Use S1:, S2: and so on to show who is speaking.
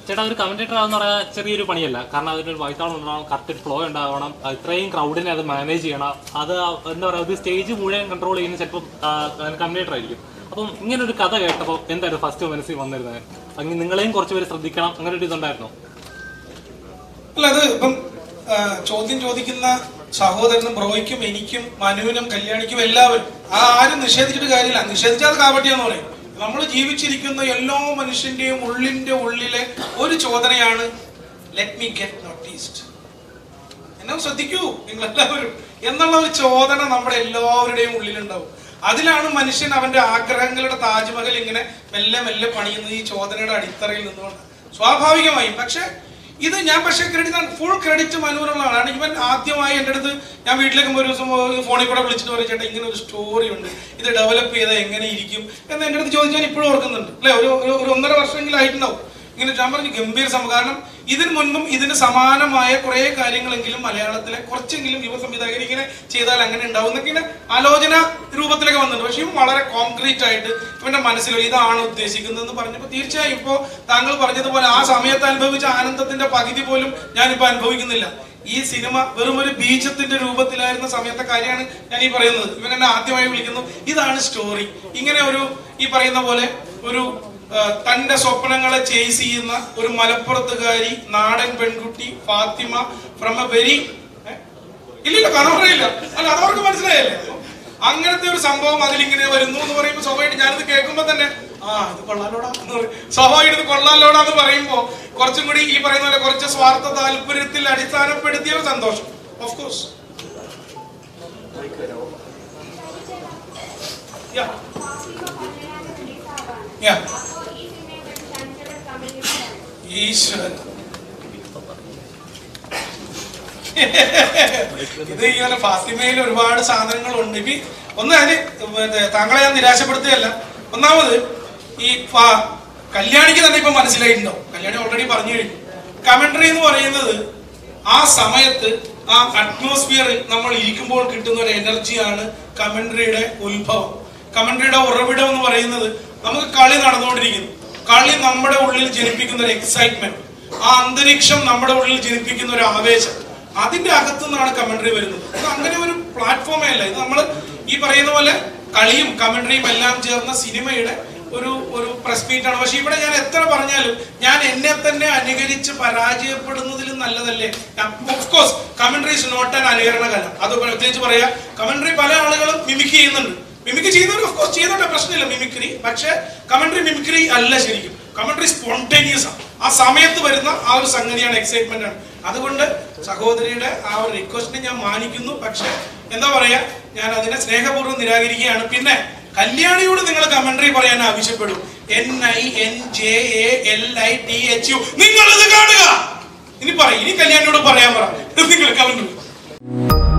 S1: ചേട്ടാ ഒരു കമന്റേറ്റർ ആവുന്ന പറഞ്ഞാൽ ചെറിയൊരു പണിയല്ല കാരണം അതിനൊരു വൈത്താളം ഉണ്ടാവണം കറക്റ്റ് ഫ്ലോ ഉണ്ടാവണം അത് ഇത്രയും ക്രൗഡിനെ അത് മാനേജ് ചെയ്യണം അത് എന്താ പറയുക ഒരു സ്റ്റേജ് മുഴുവൻ കൺട്രോൾ ചെയ്യുന്ന ചിലപ്പോൾ കമന്റേറ്റർ ആയിരിക്കും അപ്പം ഇങ്ങനെ ഒരു കഥ കേട്ടപ്പോൾ എന്തായിരുന്നു ഫസ്റ്റ് മനസ്സിൽ വന്നിരുന്നത് അങ്ങനെ നിങ്ങളെയും കുറച്ച് പേര് ശ്രദ്ധിക്കണം അങ്ങനെ ഒരു ഇതുണ്ടായിരുന്നോ
S2: അല്ല അത് ഇപ്പം ആ, ചോദ്യം ചോദിക്കുന്ന സഹോദരനും ബ്രോയ്ക്കും എനിക്കും മനുവിനും കല്യാണിക്കും എല്ലാവരും ആ ആരും നിഷേധിച്ചിട്ട് കാര്യമില്ല നിഷേധിച്ചാൽ കാപട്യാന്ന് പറയും നമ്മൾ ജീവിച്ചിരിക്കുന്ന എല്ലാ മനുഷ്യന്റെയും ഉള്ളിന്റെ ഉള്ളിലെ ഒരു ചോദനയാണ് ലെറ്റ് മീ ഗെറ്റ് നോട്ടീസ്ഡ് എന്നെ ശ്രദ്ധിക്കൂ നിങ്ങൾ എല്ലാവരും എന്നുള്ള ഒരു ചോദന നമ്മുടെ എല്ലാവരുടെയും ഉള്ളിലുണ്ടാവും അതിലാണ് മനുഷ്യൻ അവന്റെ ആഗ്രഹങ്ങളുടെ താജ്മഹൽ ഇങ്ങനെ മെല്ലെ മെല്ലെ പണിയുന്നത് ഈ ചോദനയുടെ അടിത്തറയിൽ നിന്നുകൊണ്ട് സ്വാഭാവികമായും പക്ഷെ ഇത് ഞാൻ പക്ഷേ ക്രെഡിറ്റ് ഫുൾ ക്രെഡിറ്റ് മനൂരുള്ളതാണ് ഇവൻ ആദ്യമായി എൻ്റെ അടുത്ത് ഞാൻ വീട്ടിലേക്ക് ഒരു ദിവസം ഫോണിൽ കൂടെ വിളിച്ചിട്ട് പറയും ചേട്ടാ ഇങ്ങനെ ഒരു സ്റ്റോറി ഉണ്ട് ഇത് ഡെവലപ്പ് ചെയ്താൽ എങ്ങനെ ഇരിക്കും എന്ന് എൻ്റെ അടുത്ത് ചോദിച്ചാൽ ഇപ്പോഴും ഓർക്കുന്നുണ്ട് അല്ലെ ഒരു ഒരു- ഒരു ഒന്നര വർഷമെങ്കിലും ആയിട്ടുണ്ടാവും ഇങ്ങനെ ഞാൻ പറഞ്ഞു ഗംഭീര സംഭവം കാരണം ഇതിന് മുൻപും ഇതിന് സമാനമായ കുറെ കാര്യങ്ങളെങ്കിലും മലയാളത്തിലെ കുറച്ചെങ്കിലും യുവ സംവിധായകർ ഇങ്ങനെ ചെയ്താൽ അങ്ങനെ ഉണ്ടാവും എന്നൊക്കെ ഇങ്ങനെ ആലോചന രൂപത്തിലൊക്കെ വന്നിട്ടുണ്ട് പക്ഷെ ഇവൻ വളരെ കോൺക്രീറ്റ് ആയിട്ട് ഇവന്റെ മനസ്സിൽ ഇതാണ് ഉദ്ദേശിക്കുന്നതെന്ന് പറഞ്ഞപ്പോൾ തീർച്ചയായും ഇപ്പോൾ താങ്കൾ പറഞ്ഞതുപോലെ ആ സമയത്ത് അനുഭവിച്ച ആനന്ദത്തിന്റെ പകുതി പോലും ഞാനിപ്പോൾ അനുഭവിക്കുന്നില്ല ഈ സിനിമ വെറും ഒരു ബീജത്തിന്റെ രൂപത്തിലായിരുന്ന സമയത്തെ കാര്യമാണ് ഞാൻ ഈ പറയുന്നത് ഇവൻ എന്നെ ആദ്യമായി വിളിക്കുന്നു ഇതാണ് സ്റ്റോറി ഇങ്ങനെ ഒരു ഈ പറയുന്ന പോലെ ഒരു ആ, തന്റെ സ്വപ്നങ്ങളെ ചേസ് ചെയ്യുന്ന ഒരു മലപ്പുറത്തുകാരി നാടൻ പെൺകുട്ടി ഫാത്തിമ ഫ്രം എ വെരി ഇല്ലില്ല കഥ പറയില്ല അല്ല അതവർക്ക് മനസ്സിലായല്ലേ അങ്ങനത്തെ ഒരു സംഭവം അതിലിങ്ങനെ വരുന്നു എന്ന് പറയുമ്പോൾ സ്വാഭാവികമായിട്ട് ഞാനിത് കേൾക്കുമ്പോൾ തന്നെ ആ ഇത് കൊള്ളാലോടാ എന്ന് പറയും സ്വാഭാവികം ഇത് കൊള്ളാലോടാ എന്ന് പറയുമ്പോൾ കുറച്ചും കൂടി ഈ പറയുന്ന പോലെ കുറച്ച് സ്വാർത്ഥ താല്പര്യത്തിൽ അടിസ്ഥാനപ്പെടുത്തിയ ഒരു സന്തോഷം ഓഫ് കോഴ്സ് ഈശ്വരൻ ഇത് ഇങ്ങനെ ഫാത്തിമയിൽ ഒരുപാട് സാധനങ്ങളുണ്ട് ഇനി ഒന്ന് അതിന് മറ്റേ താങ്കളെ ഞാൻ നിരാശപ്പെടുത്തുകയല്ല ഒന്നാമത് ഈ ഫാ- കല്യാണിക്ക് തന്നെ ഇപ്പൊ മനസ്സിലായിട്ടുണ്ടാവും കല്യാണി ഓൾറെഡി പറഞ്ഞു കഴിഞ്ഞു കമന്ററി എന്ന് പറയുന്നത് ആ സമയത്ത് ആ അറ്റ്മോസ്ഫിയറിൽ നമ്മൾ ഇരിക്കുമ്പോൾ കിട്ടുന്ന ഒരു എനർജിയാണ് കമന്ററിയുടെ ഉത്ഭവം കമന്ററിയുടെ ഉറവിടം എന്ന് പറയുന്നത് നമുക്ക് കളി നടന്നുകൊണ്ടിരിക്കുന്നു കളി നമ്മുടെ ഉള്ളിൽ ജനിപ്പിക്കുന്ന ഒരു എക്സൈറ്റ്മെന്റ് ആ അന്തരീക്ഷം നമ്മുടെ ഉള്ളിൽ ജനിപ്പിക്കുന്ന ഒരു ആവേശം അതിന്റെ അകത്തു നിന്നാണ് കമന്ററി വരുന്നത് ഇത് അങ്ങനെ ഒരു പ്ലാറ്റ്ഫോമേ അല്ല ഇത് നമ്മൾ ഈ പറയുന്ന പോലെ കളിയും കമന്ററിയും എല്ലാം ചേർന്ന സിനിമയുടെ ഒരു ഒരു പ്രസ് മീറ്റ് ആണ് പക്ഷെ ഇവിടെ ഞാൻ എത്ര പറഞ്ഞാലും ഞാൻ എന്നെ തന്നെ അനുകരിച്ച് പരാജയപ്പെടുന്നതിലും നല്ലതല്ലേ of course commentary is not an അനുകരണ കല അത് പ്രത്യേകിച്ച് പറയാ കമന്ററി പല ആളുകളും മിമിക് ചെയ്യുന്നുണ്ട് മിമിക്രി ചെയ്യുന്നവർ ഓഫ് കോഴ്സ് ചെയ്യുന്നുണ്ട് പ്രശ്നമില്ല മിമിക്രി പക്ഷെ കമന്ററി മിമിക്രി അല്ല ശരിക്കും കമന്ററി സ്പോണ്ടേനിയസ് ആണ് ആ സമയത്ത് വരുന്ന ആ ഒരു സംഗതിയാണ് എക്സൈറ്റ്മെന്റ് ആണ് അതുകൊണ്ട് സഹോദരിയുടെ ആ ഒരു റിക്വസ്റ്റിനെ ഞാൻ മാനിക്കുന്നു പക്ഷെ എന്താ പറയാ ഞാൻ അതിനെ സ്നേഹപൂർവ്വം നിരാകരിക്കുകയാണ് പിന്നെ കല്യാണിയോട് നിങ്ങൾ കമന്ററി പറയാൻ ആവശ്യപ്പെടും N I N J A L I T H U നിങ്ങൾ ഇത് കാണുക ഇനി പറയും ഇനി കല്യാണിയോട് പറയാൻ പറ നിങ്ങൾ കമന്ററി